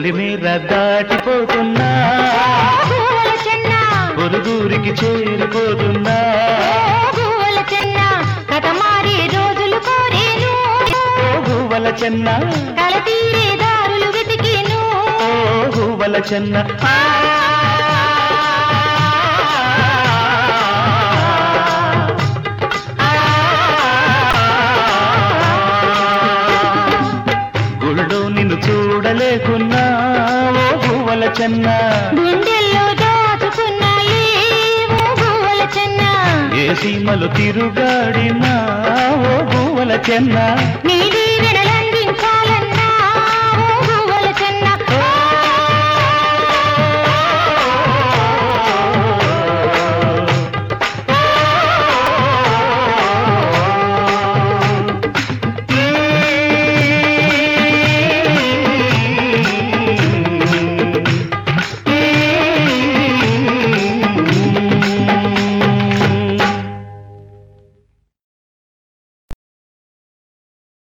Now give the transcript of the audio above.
పొలిమేర దాటిపోతున్నా గువ్వల చెన్న పొరుగురికి చేరిపోతున్నా ఓ గువ్వల చెన్న కథ మారే రోజులు కోరేను ఓ గువ్వల చెన్న కల తీరే దారులు వెతికేను ఓ గువ్వల చెన్న గుళ్ళో నిన్ను చూడలేకున్నా ఓ గువ్వల చెన్న గుండెల్లో దాచుకున్నాయి ఓ గువ్వల చెన్న ఏ సీమలు తిరుగాడినా ఓ గువ్వల చెన్న నీలి వెడల